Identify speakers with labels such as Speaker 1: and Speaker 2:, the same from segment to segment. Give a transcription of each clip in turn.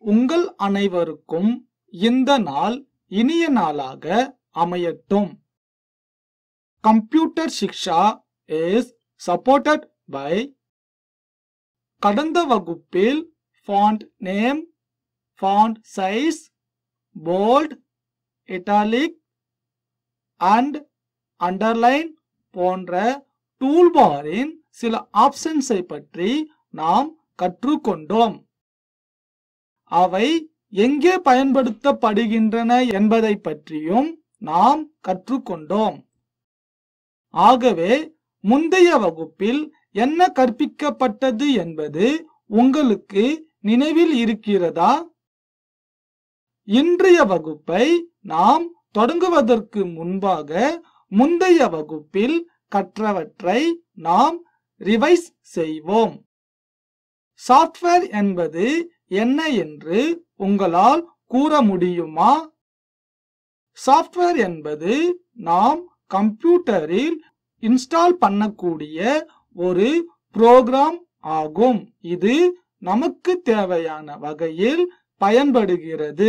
Speaker 1: உங்கள் அனைவருக்கும் இந்த நாள் இனிய நாளாக அமையட்டும் computer Shiksha is supported by கடந்த வகுப்பில் font name font size bold italic and underline போன்ற டூல்பாரின் சில ஆப்ஷன்ஸை பற்றி நாம் கற்றுக்கொண்டோம் அவை எங்கே பயன்படுத்தப்படுகின்றன என்பதை பற்றியும் நாம் கற்றுக்கொண்டோம் ஆகவே முந்தைய வகுப்பில் என்ன கற்பிக்கப்பட்டது என்பது உங்களுக்கு நினைவில் இருக்கிறதா இன்றைய வகுப்பை நாம் தொடங்குவதற்கு முன்பாக முந்தைய வகுப்பில் கற்றவற்றை நாம் ரிவைஸ் செய்வோம் சாஃப்ட்வேர் என்பது என்ன என்று உங்களால் கூற முடியுமா சாஃப்ட்வேர் என்பது நாம் கம்ப்யூட்டரில் இன்ஸ்டால் பண்ணக்கூடிய ஒரு புரோகிராம் ஆகும் இது நமக்கு தேவையான வகையில் பயன்படுகிறது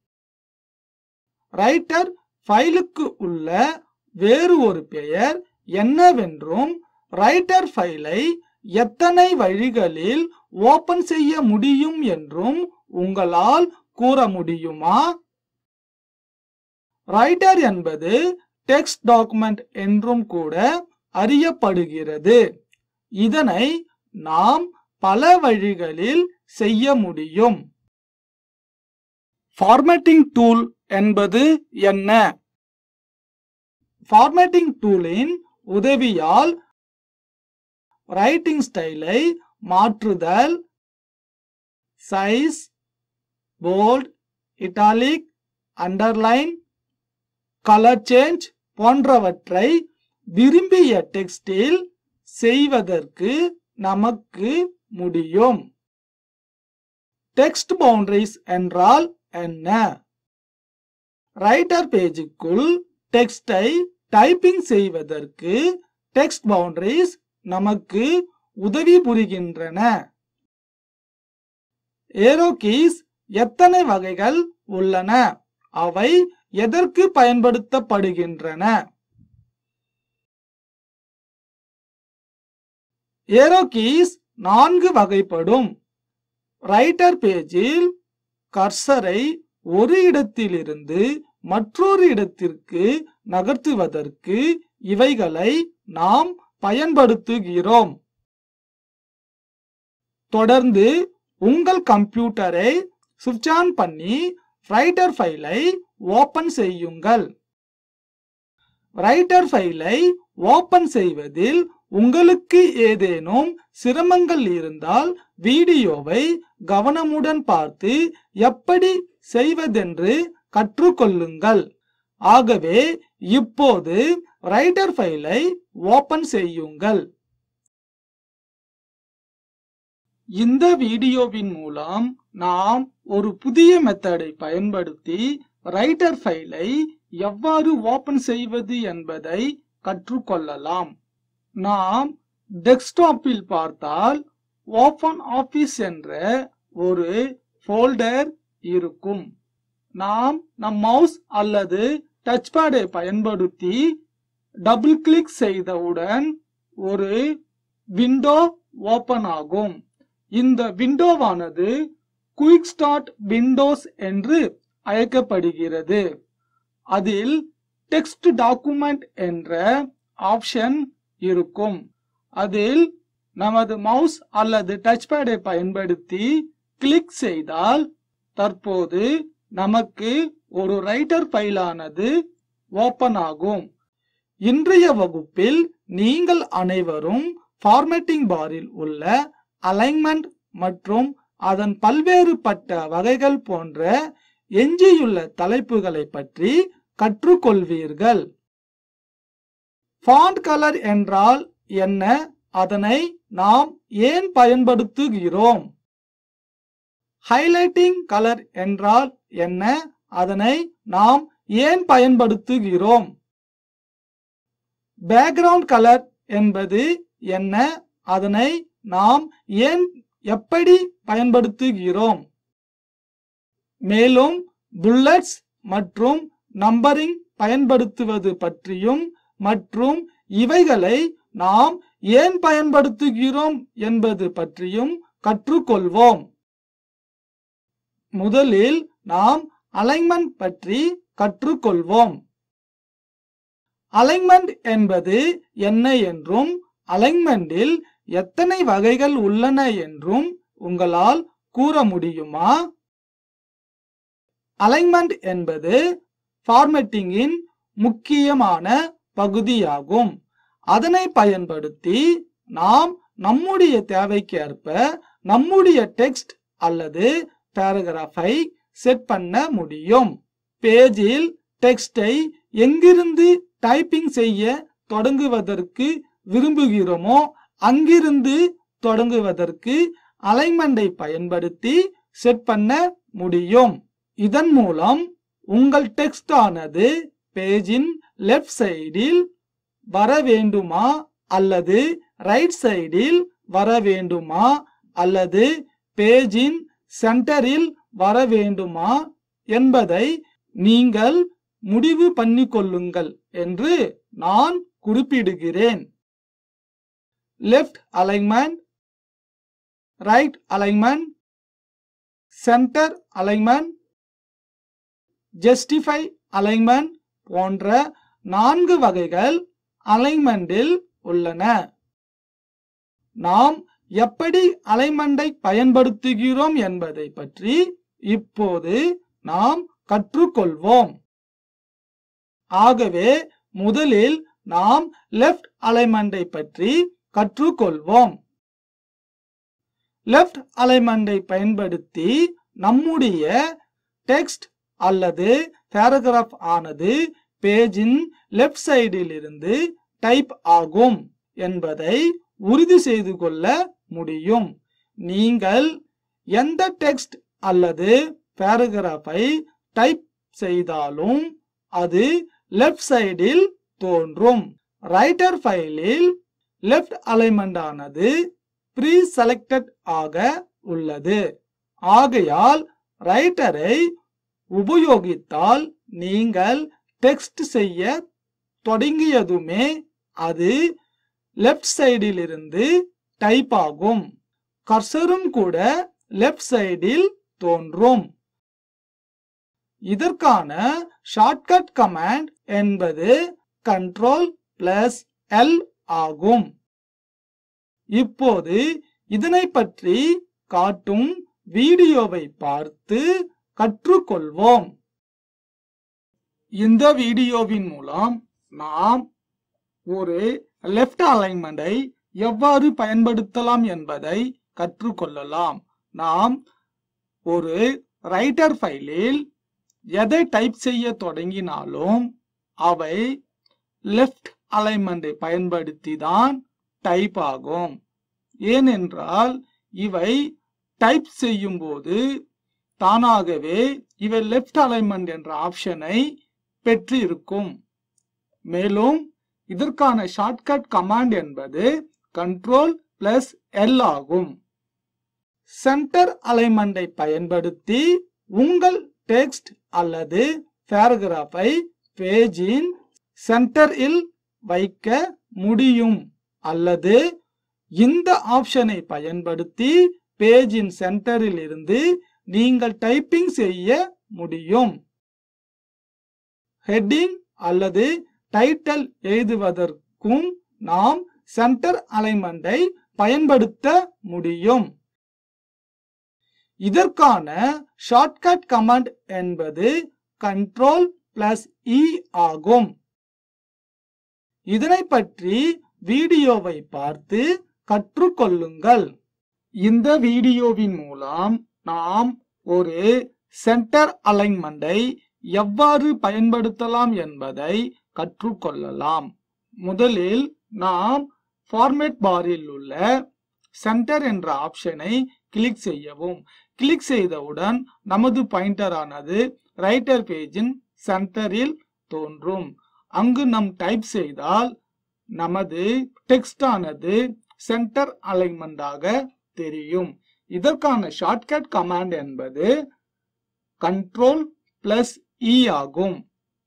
Speaker 1: ரைட்டர் ஃபைலுக்கு உள்ள வேறு ஒரு பெயர் என்னவென்றும் ரைட்டர் ஃபைலை எத்தனை வழிகளில் ஓபன் செய்ய முடியும் என்றும் உங்களால் கூற முடியுமா ரைட்டர் என்பது டெக்ஸ்ட் டாக்குமெண்ட் என்றும் கூட அறியப்படுகிறது இதனை நாம் பல வழிகளில் செய்ய முடியும் ஃபார்மேட்டிங் டூல் என்பது என்ன ஃபார்மேட்டிங் டூலின் உதவியால் ரைட்டிங் ஸ்டைலை மாற்றுதல் size bold italic underline colour change போன்றவற்றை விரும்பிய டெக்ஸ்டில் செய்வதற்கு நமக்கு முடியும் டெக்ஸ்ட் பவுண்டரிஸ் என்றால் என்ன ரைட்டர் பேஜுக்குள் டெக்ஸ்டை டைப்பிங் செய்வதற்கு டெக்ஸ்ட் பவுண்டரிஸ் நமக்கு உதவி புரிகின்றன ஏரோ கீஸ் எத்தனை வகைகள் உள்ளன அவை எதற்கு பயன்படுத்தப்படுகின்றன ஏரோ கீஸ் நான்கு வகைப்படும் ரைட்டர் பேஜில் கர்சரை ஒரு இடத்திலிருந்து மற்றொரு இடத்திற்கு நகர்த்துவதற்கு இவைகளை நாம் பயன்படுத்துகிறோம் தொடர்ந்து உங்கள் கம்ப்யூட்டரை சுவிட்ச் ஆன் பண்ணி ரைட்டர் ஃபைலை ஓபன் செய்யுங்கள் ரைட்டர் ஃபைலை ஓபன் செய்வதில் உங்களுக்கு ஏதேனும் சிரமங்கள் இருந்தால் வீடியோவை கவனமுடன் பார்த்து எப்படி செய்வதென்று கற்றுக்கொள்ளுங்கள் ஆகவே இப்போது ரைட்டர் ஃபைலை ஓபன் செய்யுங்கள் இந்த வீடியோவின் மூலம் நாம் ஒரு புதிய மெத்தடை பயன்படுத்தி ரைட்டர் ஃபைலை எவ்வாறு ஓபன் செய்வது என்பதை கற்றுக்கொள்ளலாம் நாம் டெஸ்க்டாப்பில் பார்த்தால் ஓபன் ஆபீஸ் என்ற ஒரு ஃபோல்டர் இருக்கும் நாம் நம் மவுஸ் அல்லது டச் பேடை பயன்படுத்தி டபுள் கிளிக் செய்தவுடன் ஒரு விண்டோ ஓபன் ஆகும் இந்த விண்டோவானது குயிக் ஸ்டார்ட் விண்டோஸ் என்று அழைக்கப்படுகிறது அதில் டெக்ஸ்ட் டாக்குமெண்ட் என்ற ஆப்ஷன் இருக்கும் அதில் நமது மவுஸ் அல்லது டச் பேடை பயன்படுத்தி கிளிக் செய்தால் தற்போது நமக்கு ஒரு ரைட்டர் ஃபைலானது ஓபன் ஆகும் இன்றைய வகுப்பில் நீங்கள் அனைவரும் ஃபார்மேட்டிங் பாரில் உள்ள அலைன்மெண்ட் மற்றும் அதன் பல்வேறுபட்ட வகைகள் போன்ற எஞ்சியுள்ள தலைப்புகளை பற்றி கற்றுக்கொள்வீர்கள் ஃபாண்ட் கலர் என்றால் என்ன அதனை நாம் ஏன் பயன்படுத்துகிறோம் ஹைலைட்டிங் கலர் என்றால் என்ன அதனை நாம் ஏன் பயன்படுத்துகிறோம் பேக்ரவுண்ட் கலர் என்பது என்ன அதனை நாம் ஏன் எப்படி பயன்படுத்துகிறோம் மேலும் புல்லட்ஸ் மற்றும் நம்பரிங் பயன்படுத்துவது பற்றியும் மற்றும் இவைகளை நாம் ஏன் பயன்படுத்துகிறோம் என்பது பற்றியும் கற்றுக்கொள்வோம் முதலில் நாம் அலைன்மெண்ட் பற்றி கற்றுக்கொள்வோம் அலைன்மெண்ட் என்பது என்ன என்றும் அலைன்மெண்டில் எத்தனை வகைகள் உள்ளன என்றும் உங்களால் கூற முடியுமா அலைன்மெண்ட் என்பது ஃபார்மேட்டிங்கின் முக்கியமான பகுதியாகும் அதனை பயன்படுத்தி நாம் நம்முடைய தேவைக்கேற்ப நம்முடைய டெக்ஸ்ட் அல்லது பேராகிராஃபை செட் பண்ண முடியும் பேஜில் டெக்ஸ்டை எங்கிருந்து டைப்பிங் செய்ய தொடங்குவதற்கு விரும்புகிறோமோ அங்கிருந்து தொடங்குவதற்கு அலைன்மெண்டை பயன்படுத்தி செட் பண்ண முடியும் இதன் மூலம் உங்கள் டெக்ஸ்ட் ஆனது பேஜின் லெஃப்ட் சைடில் வர வேண்டுமா அல்லது ரைட் சைடில் வர வேண்டுமா அல்லது பேஜின் சென்டரில் வர வேண்டுமா என்பதை நீங்கள் முடிவு பண்ணிக்கொள்ளுங்கள் என்று நான் குறிப்பிடுகிறேன் left alignment right alignment centre alignment justify alignment போன்ற நான்கு வகைகள் அலைன்மெண்டில் உள்ளன நாம் எப்படி அலைன்மெண்டை பயன்படுத்துகிறோம் என்பதை பற்றி இப்போது நாம் கற்றுக்கொள்வோம் ஆகவே முதலில் நாம் லெஃப்ட் அலைன்மெண்டை பற்றி கற்றுக்கொள்வோம் லெஃப்ட் அலைன்மெண்டை பயன்படுத்தி நம்முடைய டெக்ஸ்ட் அல்லது பேராகிராஃப் ஆனது பேஜின் லெஃப்ட் சைடில் இருந்து டைப் ஆகும் என்பதை உறுதி செய்து கொள்ள முடியும் நீங்கள் எந்த டெக்ஸ்ட் அல்லது பேராகிராஃபை டைப் செய்தாலும் அது லெஃப்ட் சைடில் தோன்றும் ரைட்டர் ஃபைலில் லெஃப்ட் அலைன்மெண்ட் ஆனது ப்ரீ செலக்டட் ஆக உள்ளது ஆகையால் ரைட்டரை உபயோகித்தால் நீங்கள் டெக்ஸ்ட் செய்ய தொடங்கியதுமே அது லெஃப்ட் சைடில் இருந்து டைப் ஆகும் கர்சரும் கூட லெஃப்ட் சைடில் தோன்றும் இதற்கான ஷார்ட்கட் கமாண்ட் என்பது கண்ட்ரோல் பிளஸ் எல் ஆகும் இப்போது இதனை பற்றி காட்டும் வீடியோவை பார்த்து கற்றுக்கொள்வோம் இந்த வீடியோவின் மூலம் நாம் ஒரு லெஃப்ட் அலைன்மெண்டை எவ்வாறு பயன்படுத்தலாம் என்பதை கற்றுக்கொள்ளலாம் நாம் ஒரு ரைட்டர் ஃபைலில் எதை டைப் செய்ய தொடங்கினாலும் அவை லெஃப்ட் அலைன்மெண்டை பயன்படுத்தி தான் டைப் ஆகும் ஏனென்றால் இவை டைப் செய்யும் போது தானாகவே இவை லெஃப்ட் அலைன்மெண்ட் என்ற ஆப்ஷனை பெற்று இருக்கும் மேலும் இதற்கான ஷார்ட்கட் கமாண்ட் என்பது கண்ட்ரோல் பிளஸ் எல் ஆகும் சென்டர் அலைன்மெண்டை பயன்படுத்தி உங்கள் டெக்ஸ்ட் அல்லது பேராகிராஃபை பேஜின் சென்டரில் வைக்க முடியும் அல்லது இந்த ஆப்ஷனை பயன்படுத்தி பேஜின் சென்டரில் இருந்து நீங்கள் டைப்பிங் செய்ய முடியும் ஹெட்டிங் அல்லது டைட்டில் எழுதுவதற்கும் நாம் சென்டர் அலைன்மெண்டை பயன்படுத்த முடியும் இதற்கான ஷார்ட்கட் கமாண்ட் என்பது கண்ட்ரோல் பிளஸ் இ ஆகும் இதனை பற்றி வீடியோவை பார்த்து கற்றுக்கொள்ளுங்கள் இந்த வீடியோவின் மூலம் நாம் ஒரு சென்டர் அலைன்மெண்டை எவ்வாறு பயன்படுத்தலாம் என்பதை கற்றுக்கொள்ளலாம் முதலில் நாம் ஃபார்மேட் பாரில் உள்ள சென்டர் என்ற ஆப்ஷனை கிளிக் செய்யவும் கிளிக் செய்தவுடன் நமது பாயிண்டர் ஆனது ரைட்டர் பேஜின் சென்டரில் தோன்றும் அங்கு நம் டைப் செய்தால் நமது டெக்ஸ்ட் ஆனது சென்டர் அலைன்மெண்டாக தெரியும் இதற்கான ஷார்ட்கட் கமாண்ட் என்பது கண்ட்ரோல் பிளஸ் இ ஆகும்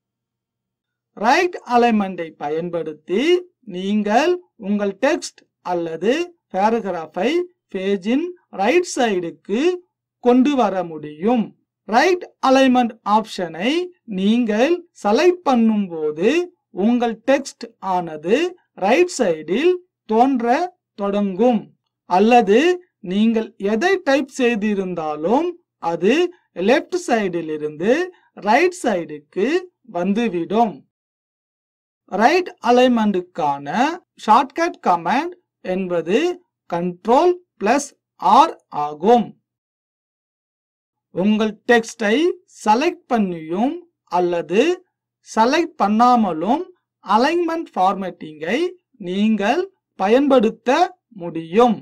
Speaker 1: ரைட் அலைன்மெண்டை பயன்படுத்தி நீங்கள் உங்கள் டெக்ஸ்ட் அல்லது பேராகிராஃபை பேஜின் ரைட் சைடுக்கு கொண்டு வர முடியும் ரைட் அலைன்மெண்ட் ஆப்ஷனை நீங்கள் செலக்ட் பண்ணும்போது உங்கள் டெக்ஸ்ட் ஆனது ரைட் சைடில் தோன்ற தொடங்கும் அல்லது நீங்கள் எதை டைப் செய்திருந்தாலும் அது லெஃப்ட் சைடில் இருந்து ரைட் சைடுக்கு வந்துவிடும் ரைட் அலைன்மெண்ட்டுக்கான ஷார்ட்கட் கமாண்ட் என்பது கண்ட்ரோல் பிளஸ் ஆர் ஆகும் உங்கள் டெக்ஸ்டை செலக்ட் பண்ணியும் அல்லது செலக்ட் பண்ணாமலும் அலைன்மெண்ட் ஃபார்மேட்டிங்கை நீங்கள் பயன்படுத்த முடியும்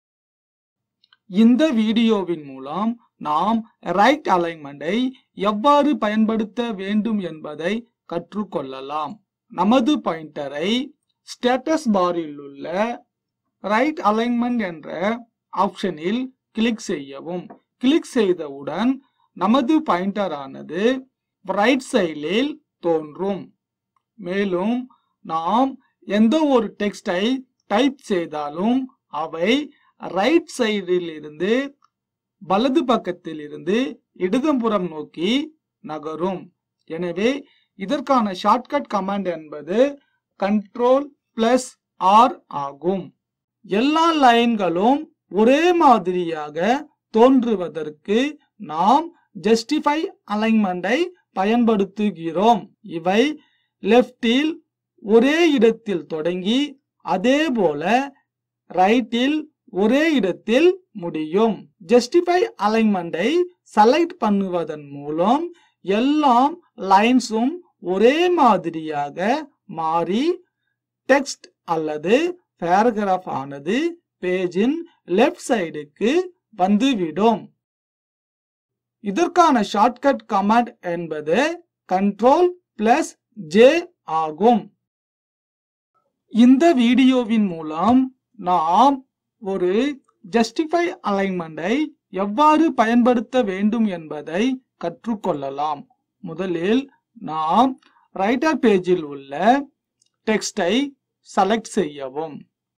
Speaker 1: இந்த வீடியோவின் மூலம் நாம் ரைட் அலைன்மெண்டை எவ்வாறு பயன்படுத்த வேண்டும் என்பதை கற்றுக்கொள்ளலாம் நமது பாயிண்டரை ஸ்டேட்டஸ் பாரில் உள்ள ரைட் அலைன்மெண்ட் என்ற ஆப்ஷனில் கிளிக் செய்யவும் கிளிக் செய்தவுடன் நமது பாயிண்டர் ஆனது ரைட் சைடில் தோன்றும் மேலும் நாம் எந்த ஒரு டெக்ஸ்டை டைப் செய்தாலும் அவை ரைட் சைடில் இருந்து வலது பக்கத்தில் இருந்து இடதுபுறம் நோக்கி நகரும் எனவே இதற்கான ஷார்ட்கட் கமாண்ட் என்பது கண்ட்ரோல் பிளஸ் ஆர் ஆகும் எல்லா லைன்களும் ஒரே மாதிரியாக தோன்றுவதற்கு நாம் ஜஸ்டிஃபை அலைன்மெண்டை பயன்படுத்துகிறோம் இவை லெஃப்டில் ஒரே இடத்தில் தொடங்கி அதே போல ரைட்டில் ஒரே இடத்தில் முடியும் ஜஸ்டிஃபை அலைன்மெண்டை செலக்ட் பண்ணுவதன் மூலம் எல்லாம் லைன்ஸும் ஒரே மாதிரியாக மாறி டெக்ஸ்ட் அல்லது பேராகிராஃப் ஆனது பேஜின் லெஃப்ட் சைடுக்கு வந்துவிடும் இதற்கான ஷார்ட்கட் கமாண்ட் என்பது கண்ட்ரோல் பிளஸ் ஜே ஆகும் இந்த வீடியோவின் மூலம் நாம் ஒரு ஜஸ்டிஃபை அலைன்மெண்டை எவ்வாறு பயன்படுத்த வேண்டும் என்பதை கற்றுக்கொள்ளலாம் முதலில் நாம் ரைட்டர் பேஜில் உள்ள டெக்ஸ்டை செலக்ட் செய்யவும்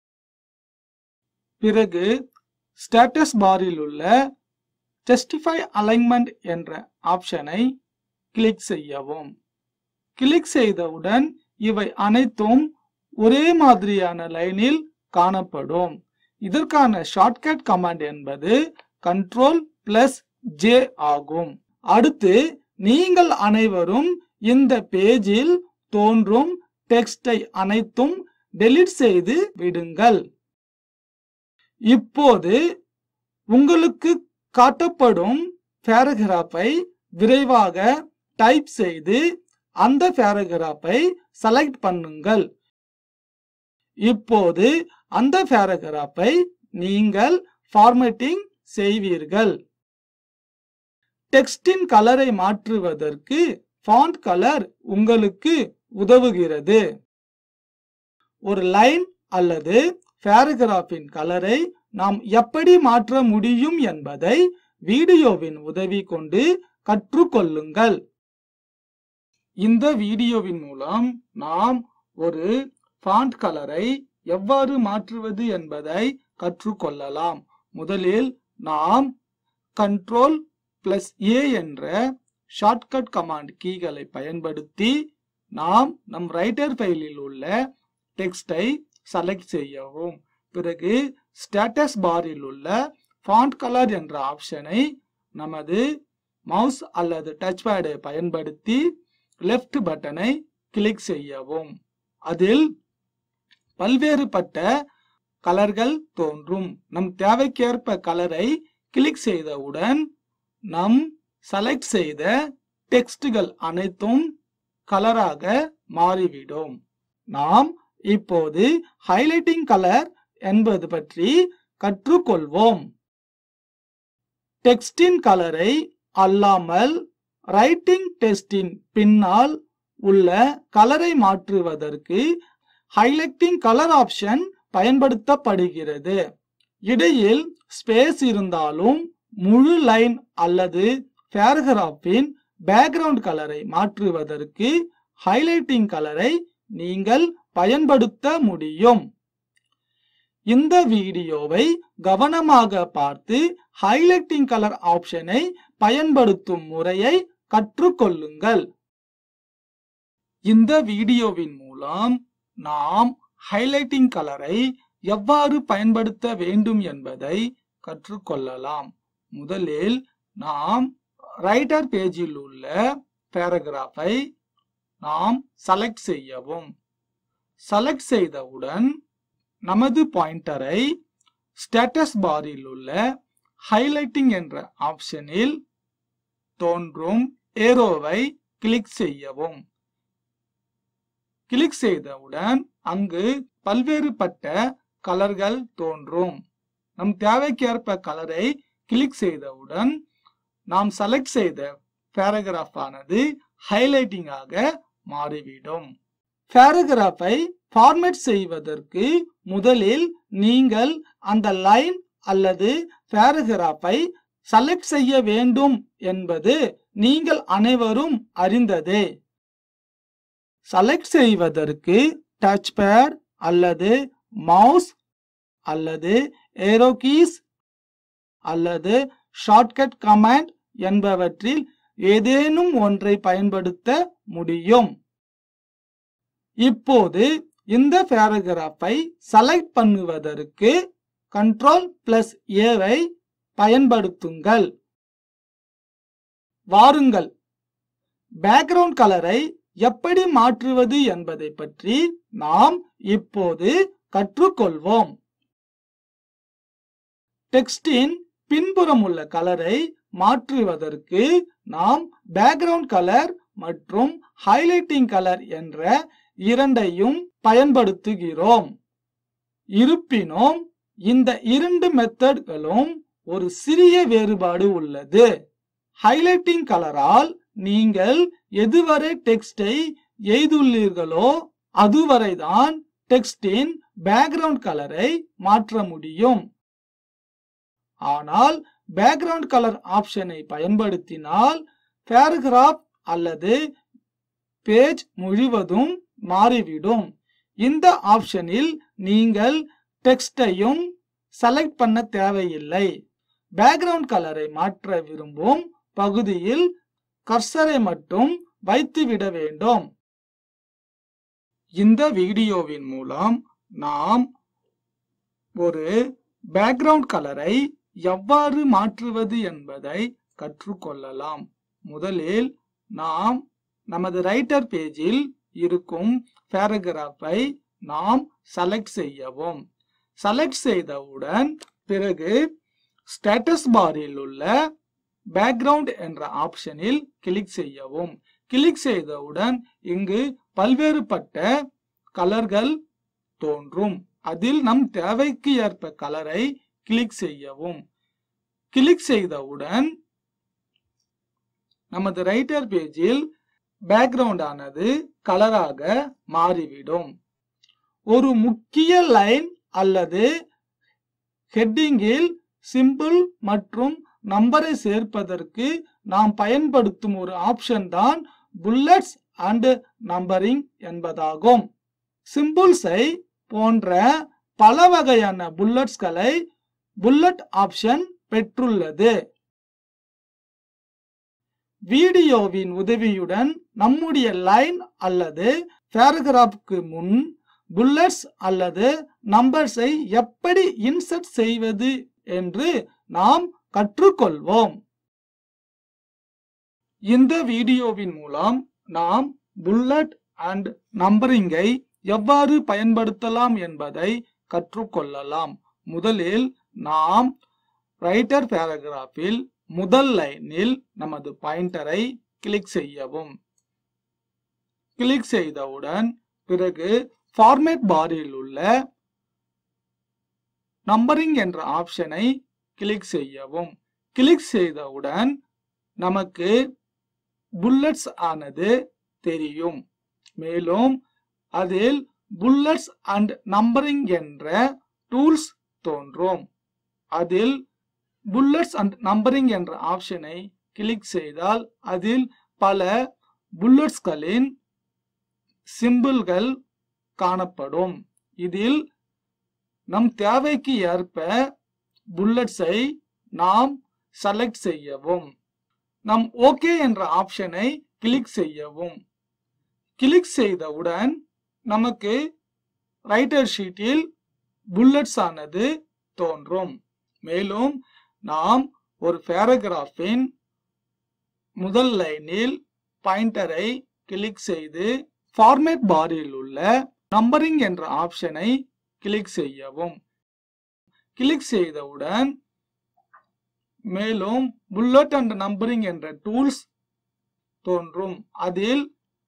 Speaker 1: பிறகு ஸ்டேட்டஸ் பாரில் உள்ள ஜஸ்டிஃபை அலைன்மெண்ட் என்ற ஆப்ஷனை கிளிக் செய்யவும் கிளிக் செய்தவுடன் இவை அனைத்தும் ஒரே மாதிரியான லைனில் காணப்படும் இதற்கான ஷார்ட்கட் கமாண்ட் என்பது கண்ட்ரோல் பிளஸ் ஜே ஆகும் அடுத்து நீங்கள் அனைவரும் இந்த பேஜில் தோன்றும் டெக்ஸ்டை அனைத்தும் டெலீட் செய்து விடுங்கள் இப்போது உங்களுக்கு காட்டப்படும் பேராகிராஃபை விரைவாக டைப் செய்து அந்த பேராகிராஃபை செலக்ட் பண்ணுங்கள் இப்போது அந்த பேராகிராஃபை நீங்கள் ஃபார்மேட்டிங் செய்வீர்கள் டெக்ஸ்டின் கலரை மாற்றுவதற்கு ஃபாண்ட் கலர் உங்களுக்கு உதவுகிறது ஒரு லைன் அல்லது பேராகிராஃபின் கலரை நாம் எப்படி மாற்ற முடியும் என்பதை வீடியோவின் உதவி கொண்டு கற்றுக்கொள்ளுங்கள் இந்த வீடியோவின் மூலம் நாம் ஒரு ஃபாண்ட் கலரை எவ்வாறு மாற்றுவது என்பதை கற்றுக்கொள்ளலாம் முதலில் நாம் கண்ட்ரோல் பிளஸ் ஏ என்ற ஷார்ட்கட் கமாண்ட் கீகளை பயன்படுத்தி நாம் நம் ரைட்டர் ஃபைலில் உள்ள டெக்ஸ்டை செலக்ட் செய்யவும் பிறகு ஸ்டேட்டஸ் பாரில் உள்ள ஃபாண்ட் கலர் என்ற ஆப்ஷனை நமது மவுஸ் அல்லது டச் பேடை பயன்படுத்தி லெஃப்ட் பட்டனை கிளிக் செய்யவும் அதில் பல்வேறுபட்ட கலர்கள் தோன்றும் நம் தேவைக்கேற்ப கலரை கிளிக் செய்தவுடன் நம் செலக்ட் செய்த டெக்ஸ்டுகள் அனைத்தும் கலராக மாறிவிடும் நாம் இப்போது ஹைலைட்டிங் கலர் என்பது பற்றி கற்றுக்கொள்வோம் டெக்ஸ்டின் கலரை அல்லாமல் ரைட்டிங் டெஸ்டின் பின்னால் உள்ள கலரை மாற்றுவதற்கு ஹைலைட்டிங் கலர் ஆப்ஷன் பயன்படுத்தப்படுகிறது இடையில் ஸ்பேஸ் இருந்தாலும் முழு லைன் அல்லது பேராகிராஃபின் பேக்ரவுண்ட் கலரை மாற்றுவதற்கு ஹைலைட்டிங் கலரை நீங்கள் பயன்படுத்த முடியும் இந்த வீடியோவை கவனமாக பார்த்து ஹைலைட்டிங் கலர் ஆப்ஷனை பயன்படுத்தும் முறையை கற்றுக்கொள்ளுங்கள் இந்த வீடியோவின் மூலம் நாம் ஹைலைட்டிங் கலரை எவ்வாறு பயன்படுத்த வேண்டும் என்பதை கற்றுக்கொள்ளலாம் முதலில் நாம் ரைட்டர் பேஜில் உள்ள பேராகிராஃபை நாம் செலக்ட் செய்யவும் செலக்ட் செய்தவுடன் நமது பாயிண்டரை ஸ்டேட்டஸ் பாரில் உள்ள ஹைலைட்டிங் என்ற ஆப்ஷனில் தோன்றும் ஏரோவை கிளிக் செய்யவும் கிளிக் செய்தவுடன் அங்கு பல்வேறுபட்ட கலர்கள் தோன்றும் நம் தேவைக்கேற்ப கலரை கிளிக் செய்தவுடன் நாம் செலக்ட் செய்த பேராகிராஃப் ஆனது ஹைலைட்டிங் ஆக மாறிவிடும் பேராகிராஃபை ஃபார்மேட் செய்வதற்கு முதலில் நீங்கள் அந்த லைன் அல்லது பேராகிராஃபை செலக்ட் செய்ய வேண்டும் என்பது நீங்கள் அனைவரும் அறிந்ததே செலக்ட் செய்வதற்கு டச் பேட் அல்லது மவுஸ் அல்லது ஏரோ கீஸ் அல்லது ஷார்ட்கட் கமாண்ட் என்பவற்றில் ஏதேனும் ஒன்றை பயன்படுத்த முடியும் இப்போது இந்த பேராகிராஃபை செலக்ட் பண்ணுவதற்கு கண்ட்ரோல் பிளஸ் ஏவை பயன்படுத்துங்கள் வாருங்கள் பேக்ரவுண்ட் கலரை எப்படி மாற்றுவது என்பதை பற்றி நாம் இப்போது கற்றுக்கொள்வோம் டெக்ஸ்டின் பின்புறம் உள்ள கலரை மாற்றுவதற்கு நாம் பேக்ரவுண்ட் கலர் மற்றும் ஹைலைட்டிங் கலர் என்ற இரண்டையும் பயன்படுத்துகிறோம் இருப்பினும் இந்த இரண்டு மெத்தட்களும் ஒரு சிறிய வேறுபாடு உள்ளது ஹைலைட்டிங் கலரால் நீங்கள் எதுவரை டெக்ஸ்டை எய்துள்ளீர்களோ அதுவரைதான் டெக்ஸ்டின் பேக்ரவுண்ட் கலரை மாற்ற முடியும் ஆனால் பேக்ரவுண்ட் கலர் ஆப்ஷனை பயன்படுத்தினால் பேராகிராஃப் அல்லது பேஜ் முழுவதும் மாறிவிடும் இந்த ஆப்ஷனில் நீங்கள் டெக்ஸ்டையும் செலக்ட் பண்ண தேவையில்லை பேக்ரவுண்ட் கலரை மாற்ற விரும்பும் பகுதியில் கர்சரை மட்டும் வைத்துவிட வேண்டும் இந்த வீடியோவின் மூலம் நாம் ஒரு பேக்ரவுண்ட் கலரை எவ்வாறு மாற்றுவது என்பதை கற்றுக்கொள்ளலாம் முதலில் நாம் நமது ரைட்டர் பேஜில் இருக்கும் பேராகிராஃபை நாம் செலக்ட் செய்யவும் செலக்ட் செய்தவுடன் பிறகு ஸ்டேட்டஸ் பாரில் உள்ள பேக்ரவுண்ட் என்ற ஆப்ஷனில் கிளிக் செய்யவும் கிளிக் செய்தவுடன் இங்கு பல்வேறுபட்ட கலர்கள் தோன்றும் அதில் நம் தேவைக்கு ஏற்ப கலரை கிளிக் செய்யவும் கிளிக் செய்தவுடன் நமது ரைட்டர் பேஜில் பேக்ரவுண்ட் ஆனது கலராக மாறிவிடும் ஒரு முக்கிய லைன் அல்லது ஹெட்டிங்கில் சிம்பிள் மற்றும் நம்பரை சேர்ப்பதற்கு நாம் பயன்படுத்தும் ஒரு ஆப்ஷன் தான் புல்லட்ஸ் அண்ட் நம்பரிங் என்பதாகும் சிம்பிள்ஸை போன்ற பல வகையான புல்லட்ஸ்களை புல்லட் ஆப்ஷன் பெற்றுள்ளது வீடியோவின் உதவியுடன் நம்முடைய லைன் அல்லது பேராகிராஃப்க்கு முன் புல்லட்ஸ் அல்லது நம்பர்ஸை எப்படி இன்சர்ட் செய்வது என்று நாம் கற்றுக்கொள்வோம் இந்த வீடியோவின் மூலம் நாம் புல்லட் அண்ட் நம்பரிங்கை எவ்வாறு பயன்படுத்தலாம் என்பதை கற்றுக்கொள்ளலாம் முதலில் நாம் ரைட்டர் பேராகிராஃபில் முதல் லைனில் நமது பாயிண்டரை கிளிக் செய்யவும் கிளிக் செய்தவுடன் பிறகு ஃபார்மேட் பாரில் உள்ள நம்பரிங் என்ற ஆப்ஷனை கிளிக் செய்யவும் கிளிக் செய்தவுடன் நமக்கு புல்லட்ஸ் ஆனது தெரியும் மேலும் அதில் புல்லட்ஸ் அண்ட் நம்பரிங் என்ற டூல்ஸ் தோன்றும் அதில் புல்லட்ஸ் அண்ட் நம்பரிங் என்ற ஆப்ஷனை கிளிக் செய்தால் அதில் பல புல்லட்ஸ்களின் சிம்பிள்கள் காணப்படும் இதில் நம் தேவைக்கு ஏற்ப புல்லட்ஸை நாம் செலக்ட் செய்யவும் நம் ஓகே என்ற ஆப்ஷனை கிளிக் செய்யவும் கிளிக் செய்தவுடன் நமக்கு ரைட்டர் ஷீட்டில் புல்லட்ஸ் ஆனது தோன்றும் மேலும் நாம் ஒரு பேராகிராஃபின் முதல் லைனில் பாயிண்டரை கிளிக் செய்து ஃபார்மேட் பாரில் உள்ள நம்பரிங் என்ற ஆப்ஷனை கிளிக் செய்யவும் கிளிக் செய்தவுடன் மேலும் புல்லட் அண்ட் நம்பரிங் என்ற டூல்ஸ் தோன்றும் அதில்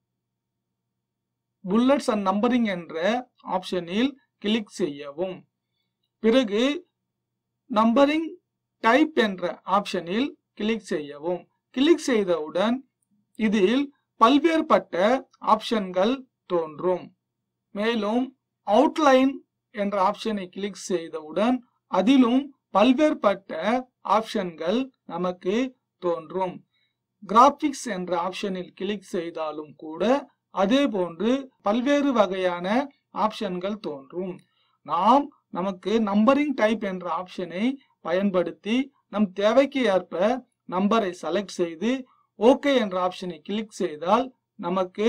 Speaker 1: புல்லட்ஸ் அண்ட் நம்பரிங் என்ற ஆப்ஷனில் கிளிக் செய்யவும் பிறகு நம்பரிங் டைப் என்ற ஆப்ஷனில் கிளிக் செய்யவும் கிளிக் செய்தவுடன் இதில் பல்வேறுபட்ட ஆப்ஷன்கள் தோன்றும் மேலும் அவுட்லைன் என்ற ஆப்ஷனை கிளிக் செய்தவுடன் அதிலும் பல்வேறுபட்ட ஆப்ஷன்கள் நமக்கு தோன்றும் கிராபிக்ஸ் என்ற ஆப்ஷனில் கிளிக் செய்தாலும் கூட அதே போன்று பல்வேறு வகையான ஆப்ஷன்கள் தோன்றும் நாம் நமக்கு நம்பரிங் டைப் என்ற ஆப்ஷனை பயன்படுத்தி நம் தேவைக்கு ஏற்ப நம்பரை செலக்ட் செய்து ஓகே என்ற ஆப்ஷனை கிளிக் செய்தால் நமக்கு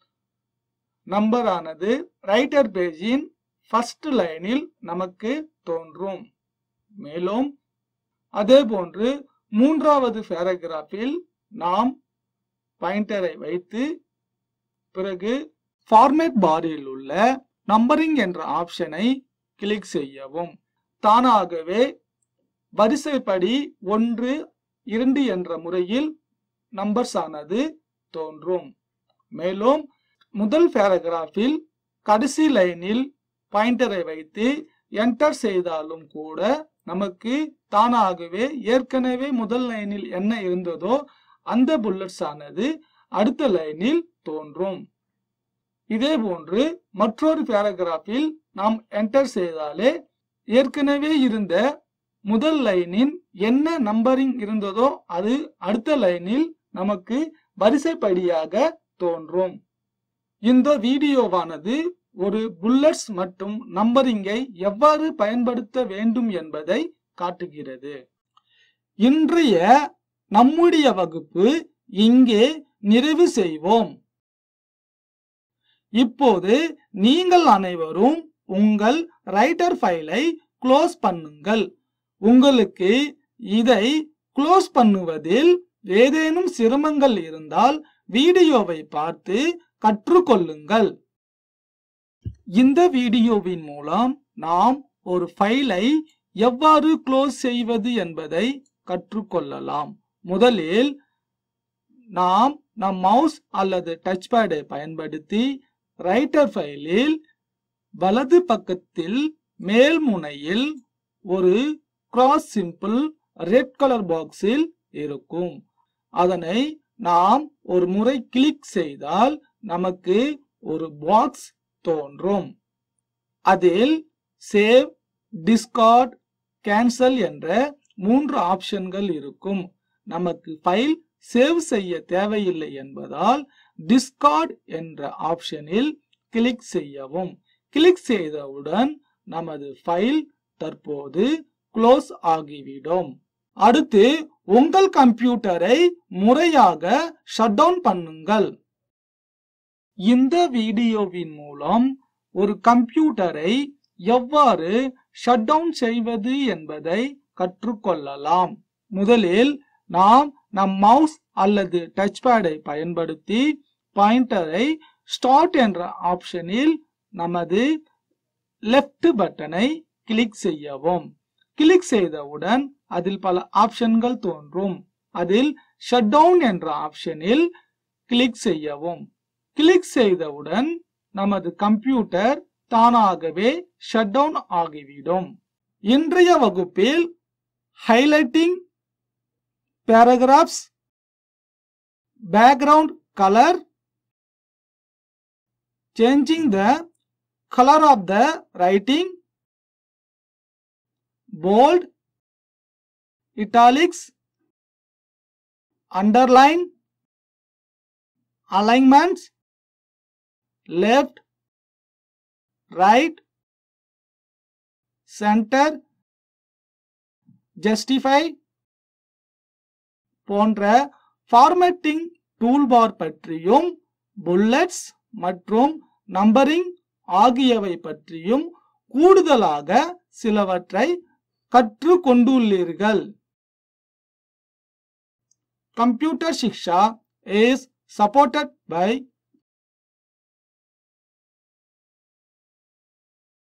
Speaker 1: நம்பர் ஆனது ரைட்டர் பேஜின் ஃபர்ஸ்ட் லைனில் நமக்கு தோன்றும் மேலும் அதே போன்று மூன்றாவது பேராகிராஃபில் நாம் பாயிண்டரை வைத்து பிறகு ஃபார்மேட் பாரில் உள்ள நம்பரிங் என்ற ஆப்ஷனை கிளிக் செய்யவும் தானாகவே வரிசைப்படி ஒன்று இரண்டு என்ற முறையில் நம்பர்ஸ் ஆனது தோன்றும் மேலும் முதல் பேராகிராஃபில் கடைசி லைனில் பாயிண்டரை வைத்து என்டர் செய்தாலும் கூட நமக்கு தானாகவே ஏற்கனவே முதல் லைனில் என்ன இருந்ததோ அந்த புல்லட்ஸ் ஆனது அடுத்த லைனில் தோன்றும் இதே போன்று மற்றொரு பேராகிராஃபில் நாம் என்டர் செய்தாலே ஏற்கனவே இருந்த முதல் லைனின் என்ன நம்பரிங் இருந்ததோ அது அடுத்த லைனில் நமக்கு வரிசைப்படியாக தோன்றும் இந்த வீடியோவானது ஒரு புல்லட்ஸ் மற்றும் நம்பரிங்கை எவ்வாறு பயன்படுத்த வேண்டும் என்பதை காட்டுகிறது இன்றைய நம்முடைய வகுப்பு இங்கே நிறைவு செய்வோம் இப்போது நீங்கள் அனைவரும் உங்கள் ரைட்டர் ஃபைலை க்ளோஸ் பண்ணுங்கள் உங்களுக்கு இதை க்ளோஸ் பண்ணுவதில் ஏதேனும் சிரமங்கள் இருந்தால் வீடியோவை பார்த்து கற்றுக்கொள்ளுங்கள் இந்த வீடியோவின் மூலம் நாம் ஒரு ஃபைலை எவ்வாறு க்ளோஸ் செய்வது என்பதை கற்றுக்கொள்ளலாம் முதலில் நாம் நம் மவுஸ் அல்லது டச் பேடை பயன்படுத்தி ரைட்டர் ஃபைலில் வலது பக்கத்தில் மேல் முனையில் ஒரு கிராஸ் சிம்பிள் ரெட் கலர் பாக்ஸில் இருக்கும் அதனை நாம் ஒரு முறை கிளிக் செய்தால் நமக்கு ஒரு பாக்ஸ் தோன்றும் அதில் சேவ் டிஸ்கார்ட் கேன்சல் என்ற மூன்று ஆப்ஷன்கள் இருக்கும் நமக்கு ஃபைல் சேவ் செய்ய தேவையில்லை என்பதால் டிஸ்கார்ட் என்ற ஆப்ஷனில் கிளிக் செய்யவும் கிளிக் செய்தவுடன் நமது ஃபைல் தற்போது க்ளோஸ் ஆகிவிடும் அடுத்து உங்கள் கம்ப்யூட்டரை முறையாக ஷட் டவுன் பண்ணுங்கள் இந்த வீடியோவின் மூலம் ஒரு கம்ப்யூட்டரை எவ்வாறு ஷட் டவுன் செய்வது என்பதை கற்றுக்கொள்ளலாம் முதலில் நாம் நம் மவுஸ் அல்லது டச் பேடை பயன்படுத்தி பாயிண்டரை ஸ்டார்ட் என்ற ஆப்ஷனில் நமது லெஃப்ட் பட்டனை கிளிக் செய்யவும் கிளிக் செய்தவுடன் அதில் பல ஆப்ஷன்கள் தோன்றும் அதில் ஷட் டவுன் என்ற ஆப்ஷனில் கிளிக் செய்யவும் கிளிக் செய்தவுடன் நமது கம்ப்யூட்டர் தானாகவே ஷட் டவுன் ஆகிவிடும் இன்றைய வகுப்பில் highlighting paragraphs background colour changing the color of the writing bold italics underline alignments left right center justify போன்ற ஃபார்மேட்டிங் டூல்பார் பற்றியும் புல்லட்ஸ் மற்றும் நம்பரிங் ஆகியவை பற்றியும் கூடுதலாக சிலவற்றை கற்றுக்கொண்டுள்ளீர்கள் computer Shiksha is supported by